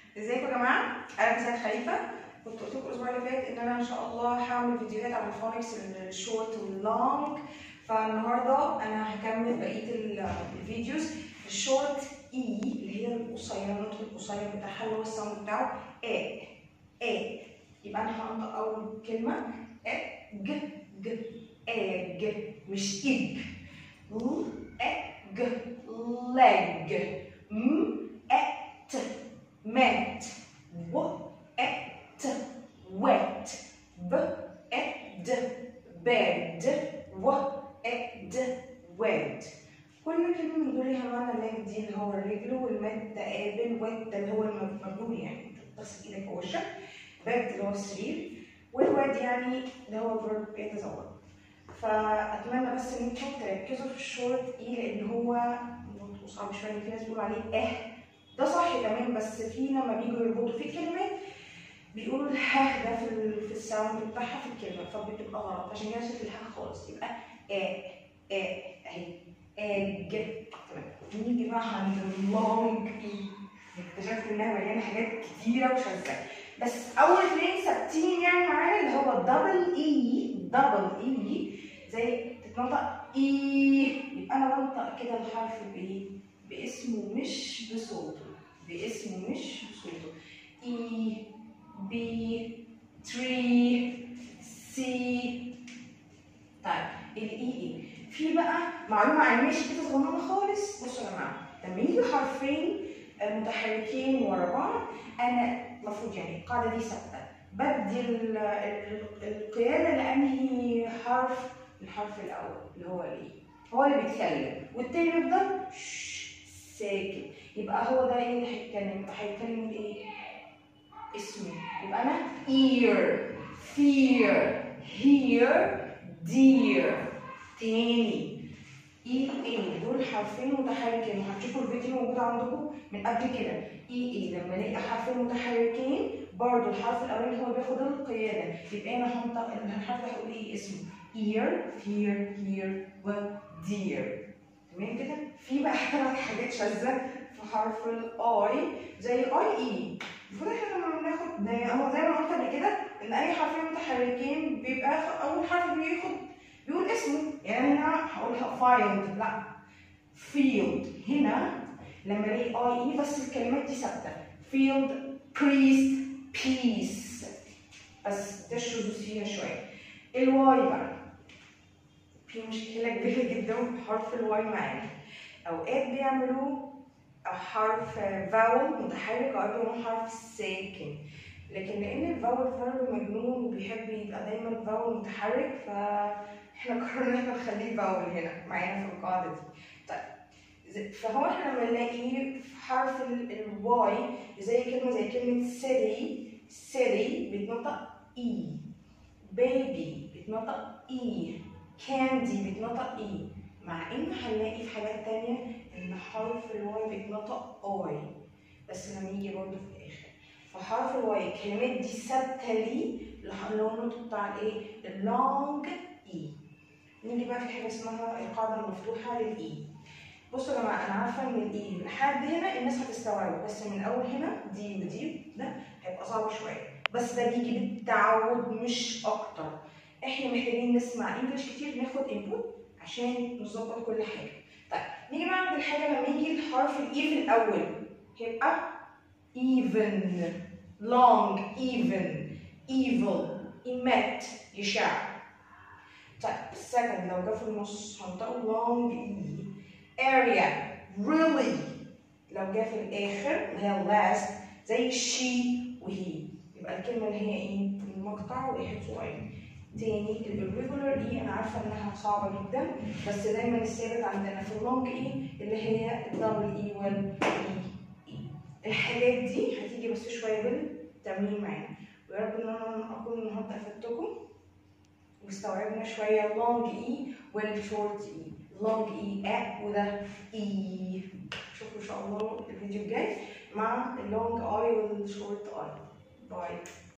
ازيكم يا جماعه انا سيد خليفه كنت قلت لكم الاسبوع اللي فات ان انا ان شاء الله هعمل فيديوهات عن الفونكس الشورت واللونج فالنهارده انا هكمل بقيه ال- الفيديوز الشورت اي اللي هي القصيره النطق القصير بتاعها اللي هو الساوند بتاعه ا ا يبقى انا هنطق اول كلمه ا ج ج اج مش اج ل ج leg م ات met و ات wet ب اد bed و اد wed كل كلمة من دول ليها معنى leg دي اللي هو الرجل والمد ده قابل wet ده اللي هو المبلول يعني تغسل ايدك ووشك bed اللي هو السرير والواد يعني اللي هو الفيرب يتزوج فاتمنى بس ان انتم تركزوا في الشورت ايه لان هو نطقه صعب شويه في ناس بيقولوا عليه اه ده صح تمام بس في لما بيجوا يربطوا في كلمات بيقولوا الها ده في ال- في الساوند بتاعها في الكلمه فبتبقى غلط عشان كده شكل الها خالص يبقى اه اه اهي اج تمام نيجي بقى عند اللونج اي اكتشفت انها مليانه حاجات كتيره وشاذه بس اول اثنين ثابتين يعني معانا اللي هو دبل اي دبل اي زي تتنطق اي يبقى انا بنطق كده الحرف بايه؟ باسمه مش بصوته باسمه مش بصوته اي بي تري سي طيب الاي اي في بقى معلومه علميه كده صغننه خالص بصوا يا جماعه لما يجوا حرفين آه، متحركين ورا بعض انا المفروض يعني القاعده دي ثابته بدي ال- ال- القياده لانهي حرف الحرف الاول اللي هو الاي هو اللي بيتكلم والتاني يفضل شش، ساكت يبقى هو ده ايه اللي هيتكلم هيتكلم ايه اسمه يبقى انا ear fear hear dear تاني اي اي دول حرفين متحركين وهتشوفوا الفيديو موجود عندكم من قبل كده اي اي لما الاقي حرفين متحركين برضو الحرف الاولاني هو بياخد القياده يبقى انا هنطق الحرف ده هقول ايه اسمه ear fear hear و dear تمام كده في بقى ثلاث حاجات شاذه في حرف الاي زي الاي اي المفروض احنا لما بناخد ده هو زي ما قلت قبل كده ان اي حرفين متحركين بيبقى خ- اول حرف بياخد بيقول اسمه يعني انا هقولها فايلد لا فيلد هنا لما الاقي اي اي بس الكلمات دي ثابته فيلد بريست بيس بس ده الشذوذ فيها شويه الواي بقى في مشكله كبيره جدا في حرف الواي معانا اوقات بيعملوه حرف فاول متحرك اوقات بيعملوه حرف ساكن لكن لان الفاول فعلا مجنون وبيحب يبقى دايما فاول متحرك فاحنا قررنا ان احنا نخليه فاول هنا معانا في القاعده دي طيب ز- فهو احنا لما نلاقي في حرف الواي زي كلمه زي كلمه سيري سيري بيتنطق اي بيبي بيتنطق اي كاندي بيتنطق اي مع ان هنلاقي في حاجات تانية ان حرف الواي بيتنطق اي بس لما يجي برضه في الاخر فحرف الواي الكلمات دي ثابته ليه اللي هو النطق بتاع الايه اللونج اي نيجي بقى في حاجه اسمها القاعده المفتوحه للاي بصوا يا جماعه انا عارفه ان الاي لحد هنا الناس هتستوعبه بس من اول هنا دي ودي ده هيبقى صعب شويه بس ده بيجي بالتعود مش اكتر احنا محتاجين نسمع انجلش كتير ناخد انبوت عشان نظبط كل حاجه طيب نيجي بقى عند الحاجه لما يجي الحرف الاي في الاول هيبقى even long even evil emit يشع طيب second لو جه في النص هنطقه long e area really لو جه في الاخر اللي هي last زي she وهي يبقى الكلمه اللي هي ايه المقطع واحد صغير تاني الريجولار اي انا عارفه انها صعبه جدا بس دايما الثابت عندنا في اللونج اي اللي هي الدبل اي والاي اي الحاجات دي هتيجي بس شويه بالتمرين معانا ويا رب ان انا اكون النهارده افدتكم واستوعبنا شويه اللونج اي والشورت اي لونج اي ا وده اي اشوفكم ان شاء الله الفيديو الجاي مع اللونج اي والشورت اي باي